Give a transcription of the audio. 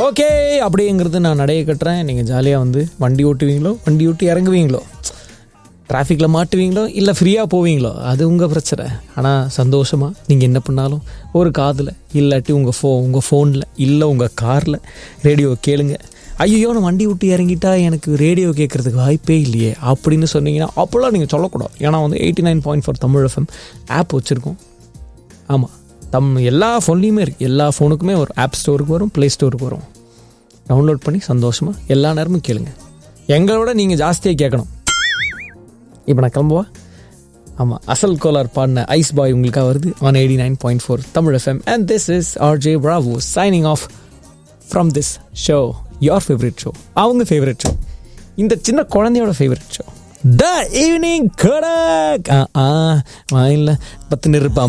okay அப்படிங்கிறது நான் நடைய கட்டுறேன் நீங்கள் ஜாலியாக வந்து வண்டி ஓட்டுவீங்களோ வண்டி ஓட்டி இறங்குவீங்களோ டிராஃபிக்கில் மாட்டுவீங்களோ இல்லை ஃப்ரீயாக போவீங்களோ அது உங்கள் பிரச்சனை ஆனால் சந்தோஷமாக நீங்கள் என்ன பண்ணாலும் ஒரு காதில் இல்லாட்டி உங்கள் ஃபோ உங்கள் ஃபோனில் இல்லை உங்கள் காரில் ரேடியோ கேளுங்க ஐயோ நான் வண்டி விட்டு இறங்கிட்டா எனக்கு ரேடியோ கேட்குறதுக்கு வாய்ப்பே இல்லையே அப்படின்னு சொன்னீங்கன்னா அப்போல்லாம் நீங்கள் சொல்லக்கூடாது ஏன்னா வந்து eighty nine point four Tamil FM app வச்சுருக்கோம் ஆமாம் தம் எல்லா ஃபோன்லேயுமே இருக்குது எல்லா ஃபோனுக்குமே ஒரு ஆப் ஸ்டோருக்கு வரும் ப்ளே ஸ்டோருக்கு வரும் டவுன்லோட் பண்ணி சந்தோஷமாக எல்லா நேரமும் கேளுங்க எங்களோட நீங்கள் ஜாஸ்தியாக கேட்கணும் இப்போ நான் கிளம்புவா ஆமாம் அசல் கோலார் பாடின ஐஸ் பாய் உங்களுக்காக வருது on eighty nine point four Tamil FM and this is R J Bravo signing off from this show your favourite show அவங்க ஃபேவரட் ஷோ இந்த சின்ன குழந்தையோட ஃபேவரட் ஷோ த ஈவினிங் கடக் ஆ ஆ வாயில்ல பத்து நிருப்பா